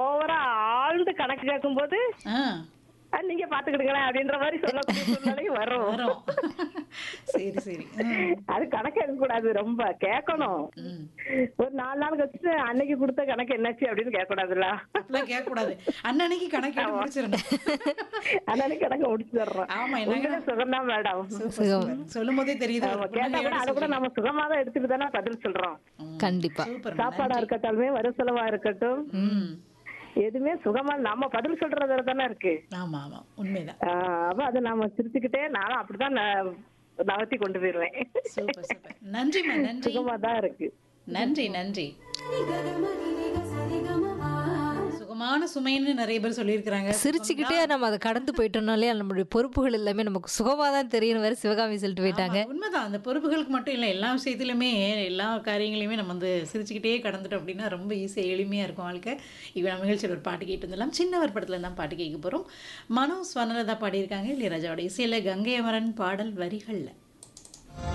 ஓவரா ஆழ்ந்து கணக்கு கேட்கும்போது ஆ "அஹ், நீங்க பாத்துக்கிடுங்களேன் அப்படின்ற மாதிரி சொல்லக்கூடிய சூழ்நிலையும் வரும் வரும் சரி சரி ம், அது கணக்கு எடுக்க கூடாது ரொம்ப கேட்கணும் ம். ஒரு நாலு நாள் கழிச்சு அன்னைக்கு கொடுத்த கணக்கு என்னாச்சு அப்படின்னு கேட்க கூடாதுல்ல அப்படிலாம் கேட்கக்கூடாது அன்னன்னைக்கு கணக்கு முடிச்சிடணும் அன்னைக்கு கணக்கு முடிச்சிடுறோம் ஆமா என்னங்க உங்களே சுகம்தான் மேடம் சொல்லும் போதே தெரியுது ஆமா, கேட்டா கூட அதை கூட நம்ம சுகமா தான் எடுத்துட்டு தானே பதில் சொல்றோம் கண்டிப்பா சூப்பர் சாப்பாடா இருக்கட்டாலுமே வரு செலவா இருக்கட்டும் ம் எதுவுமே சுகமா நம்ம பதில் சொல்றதுல தானே இருக்கு ஆமா ஆமா உண்மைதான் ஆஹ் அப்ப அதை நாம சிரிச்சுக்கிட்டே நானும் அப்படிதான் ந- நகர்த்தி கொண்டு போயிருவேன் சூப்பர் சூப்பர் நன்றிம்மா நன்றி சுகமா தான் இருக்கு நன்றி நன்றி சுகமான சுமைன்னு நிறைய பேர் சொல்லியிருக்கிறாங்க சிரிச்சுக்கிட்டே நம்ம அதை கடந்து போயிட்டோம்னாலே நம்மளுடைய பொறுப்புகள் எல்லாமே நமக்கு சுகமா தான் தெரியும் வேற சிவகாமி சொல்லிட்டு போயிட்டாங்க ஆமா, உண்மைதான் அந்த பொறுப்புகளுக்கு மட்டும் இல்லை எல்லா விஷயத்துலையுமே எல்லா காரியங்களையுமே நம்ம வந்து சிரிச்சுக்கிட்டே கடந்துட்டோம் அப்படின்னா ரொம்ப ஈஸியாக எளிமையாக இருக்கும் வாழ்க்கை இப்போ நம்ம நிகழ்ச்சியில் ஒரு பாட்டு கேட்டு வந்துடலாம் சின்னவர் படத்தில் தான் பாட்டு கேட்க போகிறோம் மனோ ஸ்வர்ணலதா பாடியிருக்காங்க இளையராஜாவோட இசையில் கங்கை அமரன் பாடல் வரிகளில்